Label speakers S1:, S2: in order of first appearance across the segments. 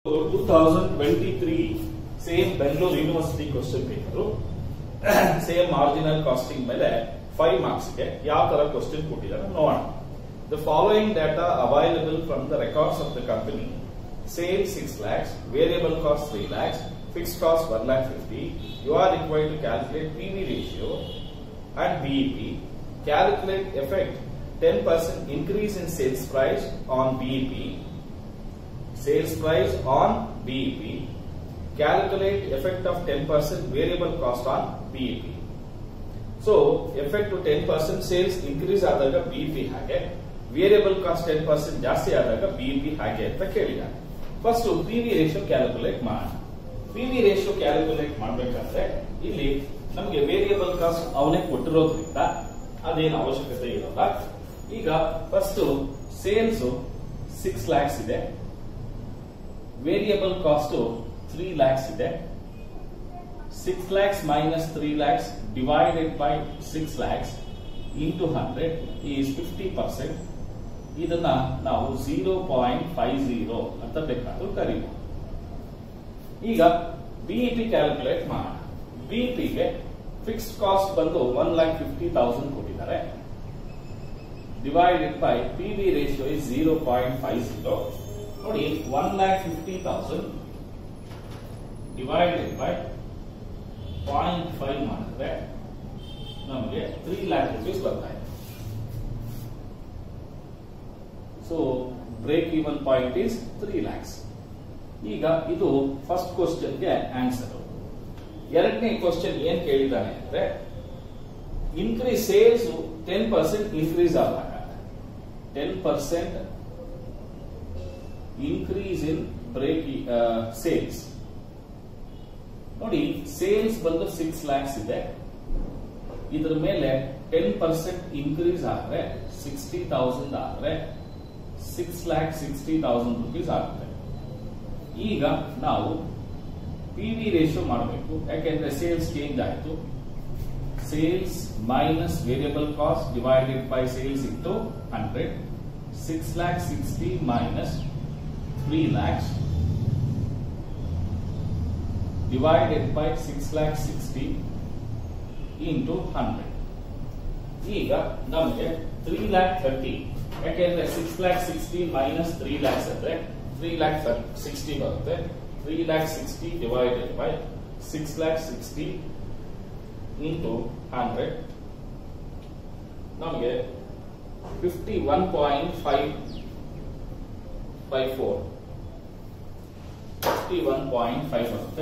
S1: 2023 same Bengaluru university question paper same marginal costing ಮೇಲೆ five marks ಗೆ ಯಾವ ತರ ಕ್ವಶನ್ ಕೊಟ್ಟಿದ್ದಾರೆ ನೋಡೋಣ the following data available from the records of the company sale six lakhs variable cost three lakhs fix cost one lakh fifty you are required to calculate P V ratio and BEP, calculate effect 10% increase in sales price on BEP, sales price on BEP, calculate effect of 10% variable cost on BEP. So effect ten percent sales increase ಆದಾಗ BEP ಹಾಗೆ variable cost ten percent ಜಾಸ್ತಿ ಆದಾಗ BEP ಹಾಗೆ ಅಂತ ಕೇಳಿದ್ದಾರೆ first P V ratio calculate ಮಾಡೋಣ P V ratio calculate ಮಾಡಬೇಕಾದ್ರೆ ಇಲ್ಲಿ ನಮಗೆ ವೇರಿಯಬಲ್ ಕಾಸ್ಟ್ ಅವನೇ ಕೊಟ್ಟಿರೋದ್ರಿಂದ ಅದೇನು ಅವಶ್ಯಕತೆ ಇರಲ್ಲ ಈಗ ಫಸ್ಟ್ ಸೇಲ್ಸ್ ಸಿಕ್ಸ್ ಲ್ಯಾಕ್ಸ್ ಇದೆ ವೇರಿಯಬಲ್ ಕಾಸ್ಟ್ ತ್ರೀ ಲ್ಯಾಕ್ಸ್ ಇದೆ six lakhs minus three lakhs divided by six lakhs into hundred is fifty percent ಇದನ್ನ ನಾವು ಝೀರೋ ಪಾಯಿಂಟ್ ಫೈವ್ ಝೀರೋ ಅಂತ ಬೇಕಾದ್ರೂ ಕರೀಬಹುದು ಈಗ ಬಿಇಪಿ ಕ್ಯಾಲ್ಕುಲೇಟ್ ಮಾಡೋಣ ಬಿಇಪಿಗೆ ಫಿಕ್ಸ್ಡ್ ಕಾಸ್ಟ್ ಬಂದು ಒನ್ ಲ್ಯಾಕ್ ಫಿಫ್ಟಿ ತೌಸಂಡ್ ಕೊಟ್ಟಿದ್ದಾರೆ divided by P V ratio is zero point five zero ನೋಡಿ one lakh fifty thousand divided by point five ಮಾಡಿದ್ರೆ ನಮಗೆ ತ್ರೀ ಲ್ಯಾಕ್ ರುಪೀಸ್ ಬರ್ತಾ ಇದೆ so break even point is three lakhs ಈಗ ಇದು ಫಸ್ಟ್ ಕ್ವಶನ್ಗೆ ಆನ್ಸರ್ ಎರಡನೇ ಕ್ವಶನ್ ಏನ್ ಕೇಳಿದ್ದಾನೆ ಅಂದ್ರೆ increase sales ten percent increase ಆದಾಗ ten percent increase in break sales ನೋಡಿ ಸೇಲ್ಸ್ ಬಂದು ಸಿಕ್ಸ್ ಲ್ಯಾಕ್ಸ್ ಇದೆ ಇದ್ರ ಮೇಲೆ ಟೆನ್ ಪರ್ಸೆಂಟ್ ಇನ್ಕ್ರೀಸ್ ಆದ್ರೆ ಸಿಕ್ಸ್ಟಿ ತೌಸಂಡ್ ಆದ್ರೆ six lakh sixty thousand rupees ಆಗುತ್ತೆ ಈಗ ನಾವು ಪಿ ವಿ ರೇಷಿಯೋ ಮಾಡಬೇಕು ಯಾಕೆಂದ್ರೆ ಸೇಲ್ಸ್ ಚೇಂಜ್ ಆಯಿತು sales minus variable cost divided by sales into hundred six lakh sixty minus three lakhs divided by six lakh sixty into hundred ಈಗ ನಮಗೆ ತ್ರೀ ಲ್ಯಾಕ್ ಥರ್ಟಿ ಯಾಕೆಂದ್ರೆ six lakh sixty minus three lakhs ಅಂದ್ರೆ ತ್ರೀ ಲ್ಯಾಕ್ ಸಿಕ್ಸ್ಟಿ ಬರುತ್ತೆ three lakh sixty divided by six lakh sixty into hundred ನಮಗೆ fifty one point five five four fifty one point five ಬರುತ್ತೆ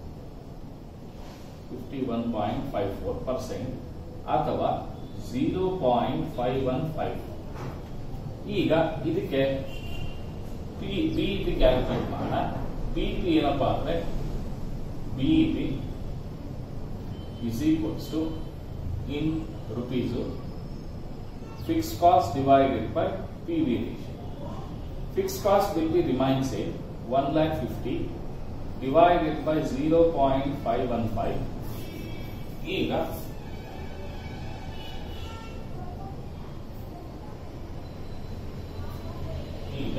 S1: fifty one point five four percent ಅಥವಾ zero point five one five ಈಗ ಇದಕ್ಕೆ P BEP calculate ಮಾಡೋಣ BEP ಏನಪ್ಪಾ ಅಂದ್ರೆ BEP is equals to in rupees fix cost divided by P V ratio fix cost will be remain same one lakh fifty divided by zero point five one five ಈಗ ಈಗ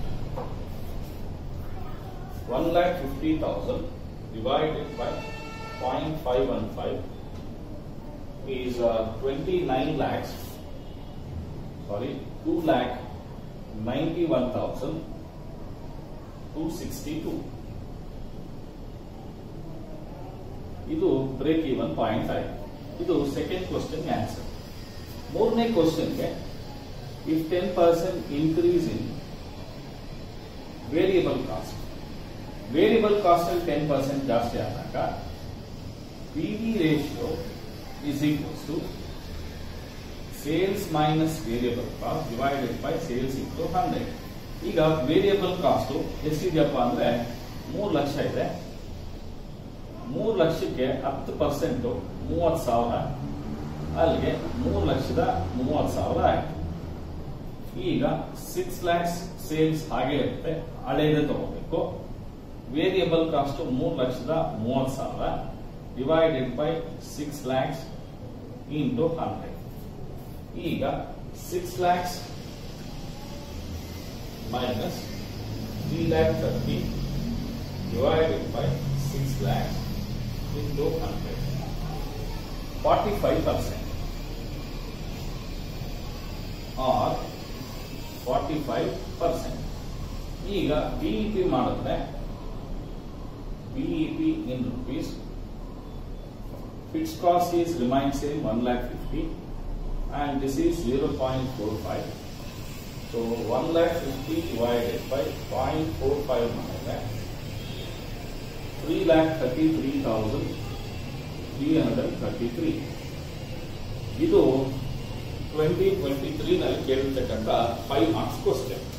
S1: one lakh fifty thousand divided by point five one five is twenty nine lakhs sorry two lakh ninety one thousand two sixty two ಇದು break even point five ಇದು second question answer ಮೂರನೇ ಕ್ವಶನ್ಗೆ if ten percent increase in variable cost variable cost ಅಲ್ಲಿ ten percent ಜಾಸ್ತಿ ಆದಾಗ P V ratio is equals to sales minus variable cost divided by sales into hundred ಈಗ variable cost ಎಷ್ಟಿದೆಯಪ್ಪ ಅಂದ್ರೆ ಮೂರು ಲಕ್ಷ ಇದೆ ಮೂರು ಲಕ್ಷಕ್ಕೆ ಹತ್ತು ಪರ್ಸೆಂಟ್ ಮೂವತ್ತು ಸಾವಿರ ಅಲ್ಲಿಗೆ ಮೂರು ಲಕ್ಷದ ಮೂವತ್ತು ಸಾವಿರ ಆಯ್ತು ಈಗ ಸಿಕ್ಸ್ ಲ್ಯಾಕ್ಸ್ ಸೇಲ್ಸ್ ಹಾಗೆ ಇರುತ್ತೆ ಹಳೇದೇ ತಗೋಬೇಕು ವೇರಿಯಬಲ್ ಕಾಸ್ಟ್ ಮೂರು ಲಕ್ಷದ ಮೂವತ್ತು ಸಾವಿರ divided by six lakhs into hundred ಈಗ six lakhs minus three lakh thirty divided by 6 lakhs into 100. 45 percent or 45 percent. ಈಗ ಬಿಇಪಿ ಮಾಡಿದ್ರೆ BEP in rupees fix cost is remain same one lakh fifty and this is 0.45. So 1 lakh 50 divided by 0.45 ಮಾಡಿದ್ರೆ 3 lakh 33,333. ಇದು twenty twenty three ನಲ್ಲಿ ಕೇಳಿರ್ತಕ್ಕಂಥ five marks question